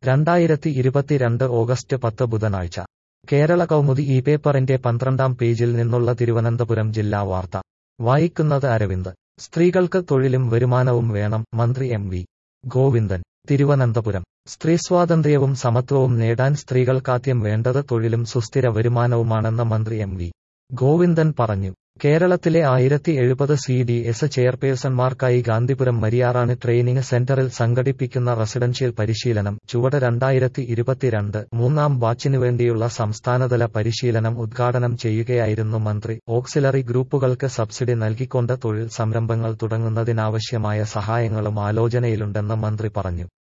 രണ്ടായിരത്തി ഇരുപത്തിരണ്ട് ഓഗസ്റ്റ് പത്ത് ബുധനാഴ്ച കേരള കൗമുദി ഈ പേപ്പറിന്റെ പന്ത്രണ്ടാം പേജിൽ നിന്നുള്ള തിരുവനന്തപുരം ജില്ലാ വാർത്ത വായിക്കുന്നത് അരവിന്ദ് സ്ത്രീകൾക്ക് തൊഴിലും വരുമാനവും വേണം മന്ത്രി എം വി ഗോവിന്ദൻ തിരുവനന്തപുരം സ്ത്രീസ്വാതന്ത്ര്യവും സമത്വവും നേടാൻ സ്ത്രീകൾക്കാദ്യം വേണ്ടത് തൊഴിലും സുസ്ഥിര വരുമാനവുമാണെന്ന് മന്ത്രി എം വി ഗോവിന്ദൻ പറഞ്ഞു കേരളത്തിലെ ആയിരത്തി എഴുപത് സി ഡി എസ് ചെയർപേഴ്സൺമാർക്കായി ഗാന്ധിപുരം മരിയാറാണ് ട്രെയിനിങ് സെന്ററിൽ സംഘടിപ്പിക്കുന്ന റെസിഡൻഷ്യൽ പരിശീലനം ചുവട് രണ്ടായിരത്തി ഇരുപത്തിരണ്ട് മൂന്നാം ബാച്ചിനു വേണ്ടിയുള്ള സംസ്ഥാനതല പരിശീലനം ഉദ്ഘാടനം ചെയ്യുകയായിരുന്നു മന്ത്രി ഓക്സിലറി ഗ്രൂപ്പുകൾക്ക് സബ്സിഡി നൽകിക്കൊണ്ട് തൊഴിൽ സംരംഭങ്ങൾ തുടങ്ങുന്നതിനാവശ്യമായ സഹായങ്ങളും ആലോചനയിലുണ്ടെന്ന് മന്ത്രി പറഞ്ഞു